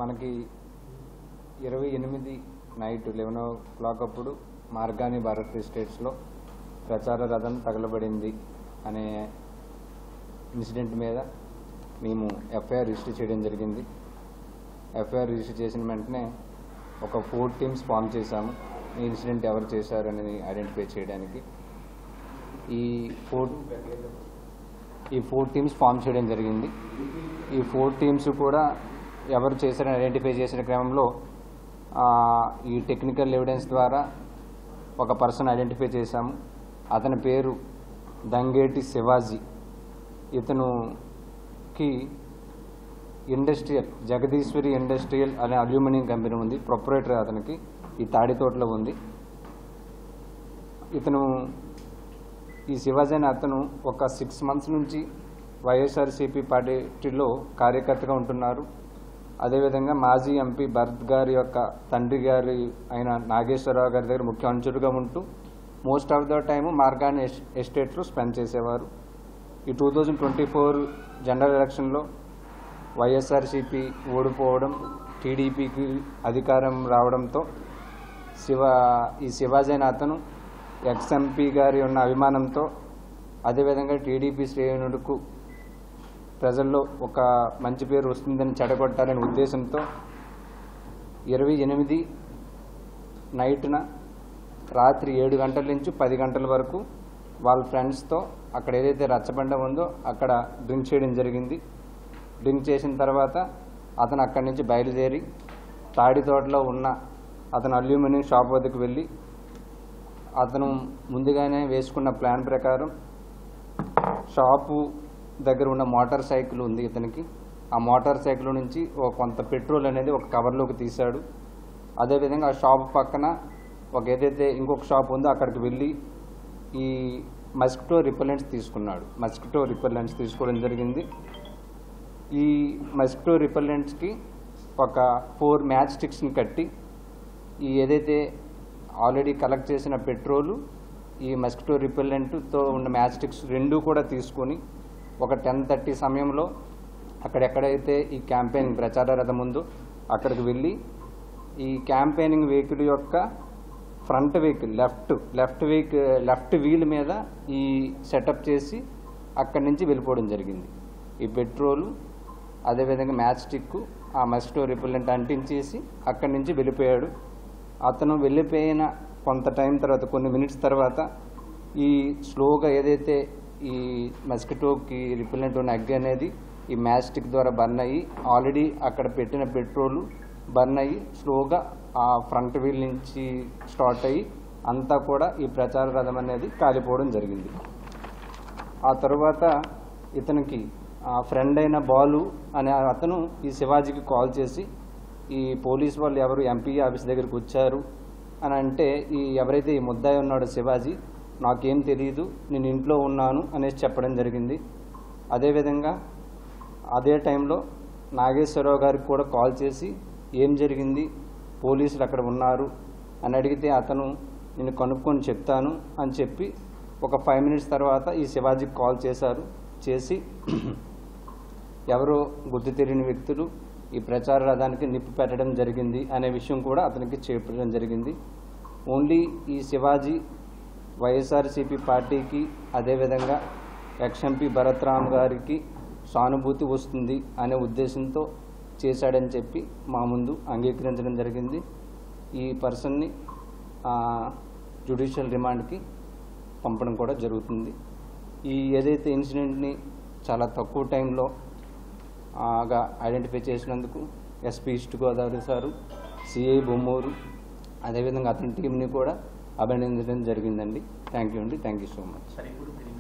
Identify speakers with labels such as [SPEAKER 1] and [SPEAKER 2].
[SPEAKER 1] మనకి ఇరవై ఎనిమిది నైట్ లెవెన్ ఓ క్లాక్ అప్పుడు మార్గాని భారత్ ఎస్టేట్స్లో ప్రచార రథం తగలబడింది అనే ఇన్సిడెంట్ మీద మేము ఎఫ్ఐఆర్ రిజిస్టర్ చేయడం జరిగింది ఎఫ్ఐఆర్ రిజిస్టర్ చేసిన వెంటనే ఒక ఫోర్ టీమ్స్ ఫామ్ చేశాము ఈ ఇన్సిడెంట్ ఎవరు చేశారు అనేది ఐడెంటిఫై చేయడానికి ఈ ఫోర్ ఈ ఫోర్ టీమ్స్ ఫామ్ చేయడం జరిగింది ఈ ఫోర్ టీమ్స్ కూడా ఎవరు చేశారని ఐడెంటిఫై చేసిన క్రమంలో ఆ, ఈ టెక్నికల్ ఎవిడెన్స్ ద్వారా ఒక పర్సన్ ఐడెంటిఫై చేశాము అతని పేరు దంగేటి శివాజీ ఇతనుకి ఇండస్ట్రియల్ జగదీశ్వరి ఇండస్ట్రియల్ అనే అల్యూమినియం కంపెనీ ఉంది ప్రొపరేటర్ అతనికి ఈ తాడితోటలో ఉంది ఇతను ఈ శివాజీ అనే అతను ఒక సిక్స్ మంత్స్ నుంచి వైఎస్ఆర్సీపీ పార్టీలో కార్యకర్తగా ఉంటున్నారు అదేవిధంగా మాజీ ఎంపీ భరత్ గారి యొక్క తండ్రి గారి అయిన నాగేశ్వరరావు గారి దగ్గర ముఖ్య అంచుడుగా ఉంటూ most of the time Margani ఎస్- ఎస్టేట్లో స్పెండ్ చేసేవారు ఈ two thousand twenty four general ఎలక్షన్లో వైఎస్ఆర్సీపీ ఓడిపోవడం టీడీపీకి అధికారం రావడంతో శివ ఈ శివాజీ అనే అతను ఎక్స్ఎంపీ గారి ఉన్న అభిమానంతో అదేవిధంగా టీడీపీ శ్రేణులకు ప్రజల్లో ఒక మంచి పేరు వస్తుందని చెడగొట్టాలనే ఉద్దేశంతో ఇరవై ఎనిమిది నైట్న రాత్రి ఏడు గంటల నుంచి పది గంటల వరకు వాళ్ళ ఫ్రెండ్స్తో అక్కడ ఏదైతే రచ్చబండ ఉందో అక్కడ డ్రింక్ చేయడం జరిగింది డ్రింక్ చేసిన తర్వాత అతను అక్కడి నుంచి బయలుదేరి తాడి తోటలో ఉన్న అతను అల్యూమినియం షాప్ వద్దకు వెళ్ళి అతను ముందుగానే వేసుకున్న ప్లాన్ ప్రకారం షాపు దగ్గర ఉన్న మోటార్ సైకిల్ ఉంది ఇతనికి ఆ మోటార్ సైకిల్ నుంచి ఒక కొంత పెట్రోల్ అనేది ఒక కవర్లోకి తీశాడు అదేవిధంగా ఆ షాప్ పక్కన ఒక ఏదైతే ఇంకొక షాప్ ఉందో అక్కడికి వెళ్ళి ఈ మస్కిటో రిపెలెంట్స్ తీసుకున్నాడు మస్కిటో రిపెలెంట్స్ తీసుకోవడం జరిగింది ఈ మస్కిటో రిపెలెంట్స్కి ఒక ఫోర్ మ్యాచ్ స్టిక్స్ని కట్టి ఈ ఏదైతే ఆల్రెడీ కలెక్ట్ చేసిన పెట్రోలు ఈ మస్కిటో రిపెల్లెంట్తో ఉన్న మ్యాచ్ స్టిక్స్ రెండు కూడా తీసుకొని ఒక టెన్ థర్టీ సమయంలో అక్కడెక్కడైతే ఈ క్యాంపెయినింగ్ ప్రచార రథం ఉందో అక్కడికి వెళ్ళి ఈ క్యాంపెయినింగ్ వెహికల్ యొక్క front vehicle left left vehicle left wheel మీద ఈ సెటప్ చేసి అక్కడి నుంచి వెళ్ళిపోవడం జరిగింది ఈ పెట్రోలు అదేవిధంగా మ్యాచ్ స్టిక్ ఆ మస్కిటో రిపెల్లెంట్ అంటించేసి అక్కడి నుంచి వెళ్ళిపోయాడు అతను వెళ్ళిపోయిన కొంత టైం తర్వాత కొన్ని మినిట్స్ తర్వాత ఈ స్లోగా ఏదైతే ఈ మస్కిటోకి రిపెల్లెంట్ ఉన్న అగ్గి అనేది ఈ మ్యాచ్ స్టిక్ ద్వారా బర్న్ అయ్యి ఆల్రెడీ అక్కడ పెట్టిన పెట్రోల్ బర్న్ అయ్యి స్లోగా ఆ ఫ్రంట్ వీల్ నుంచి స్టార్ట్ అయ్యి అంతా కూడా ఈ ప్రచార రథం అనేది కాలిపోవడం జరిగింది ఆ తరువాత ఇతనికి ఆ ఫ్రెండ్ అయిన బాలు అనే అతను ఈ శివాజీకి కాల్ చేసి ఈ పోలీస్ వాళ్ళు ఎవరు ఎంపీ ఆఫీస్ దగ్గరికి వచ్చారు అని అంటే ఈ ఎవరైతే ఈ ముద్దాయి ఉన్నాడో శివాజీ నాకేం తెలియదు నేను ఇంట్లో ఉన్నాను అనేసి చెప్పడం జరిగింది అదేవిధంగా అదే టైంలో నాగేశ్వరరావు గారికి కూడా కాల్ చేసి ఏం జరిగింది పోలీసులు అక్కడ ఉన్నారు అని అడిగితే అతను నేను కనుక్కొని చెప్తాను అని చెప్పి ఒక ఫైవ్ మినిట్స్ తర్వాత ఈ శివాజీకి కాల్ చేశారు చేసి ఎవరో గుర్తు తెలియని వ్యక్తులు ఈ ప్రచార రథానికి నిప్పు పెట్టడం జరిగింది అనే విషయం కూడా అతనికి చెప్పడం జరిగింది ఓన్లీ ఈ శివాజీ వైఎస్ఆర్సీపీ పార్టీకి అదేవిధంగా ఎక్స్ఎంపీ భరత్ రామ్ గారికి సానుభూతి వస్తుంది అనే ఉద్దేశంతో చేశాడని చెప్పి మా ముందు అంగీకరించడం జరిగింది ఈ పర్సన్ని జ్యుడిషియల్ రిమాండ్కి పంపడం కూడా జరుగుతుంది ఈ ఏదైతే ఇన్సిడెంట్ని చాలా తక్కువ టైంలో గా ఐడెంటిఫై చేసినందుకు SP east Godavari sir CI Bommuru అదేవిధంగా అతని టీంని కూడా అభినందించడం జరిగిందండి థ్యాంక్ యూ అండి థ్యాంక్ యూ సో మచ్
[SPEAKER 2] సరే ఇప్పుడు మీరు